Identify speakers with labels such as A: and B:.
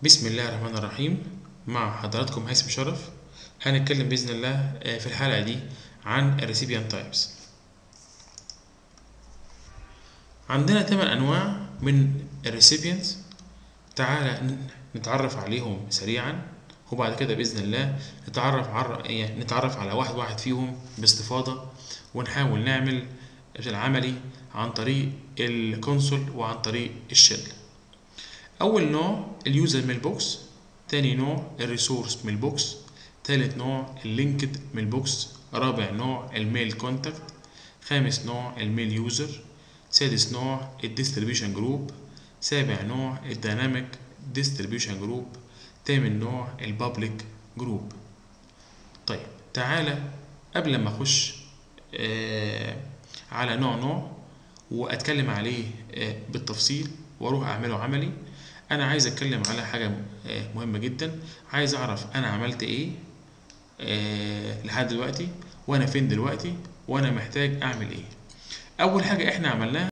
A: بسم الله الرحمن الرحيم مع حضراتكم هيثم شرف هنتكلم بإذن الله آه، في الحلقة دي عن الريسيبيان تايبس عندنا ثمان أنواع من الريسيبيانز تعالى ن- نتعرف عليهم سريعا وبعد كده بإذن الله نتعرف على يعني نتعرف على واحد واحد فيهم باستفاضة ونحاول نعمل العملي عن طريق الكونسول وعن طريق الشل أول نوع اليوزر ميل بوكس تاني نوع الريسورس ميل بوكس تالت نوع اللينكد ميل بوكس رابع نوع الميل كونتاكت خامس نوع الميل يوزر سادس نوع الديستريبيوشن جروب سابع نوع الديناميك ديستريبيوشن جروب تامن نوع البابليك جروب طيب تعالى قبل ما اخش آه على نوع نوع واتكلم عليه آه بالتفصيل واروح اعمله عملي انا عايز اتكلم على حاجه آه مهمه جدا عايز اعرف انا عملت ايه آه لحد دلوقتي وانا فين دلوقتي وانا محتاج اعمل ايه اول حاجه احنا عملناها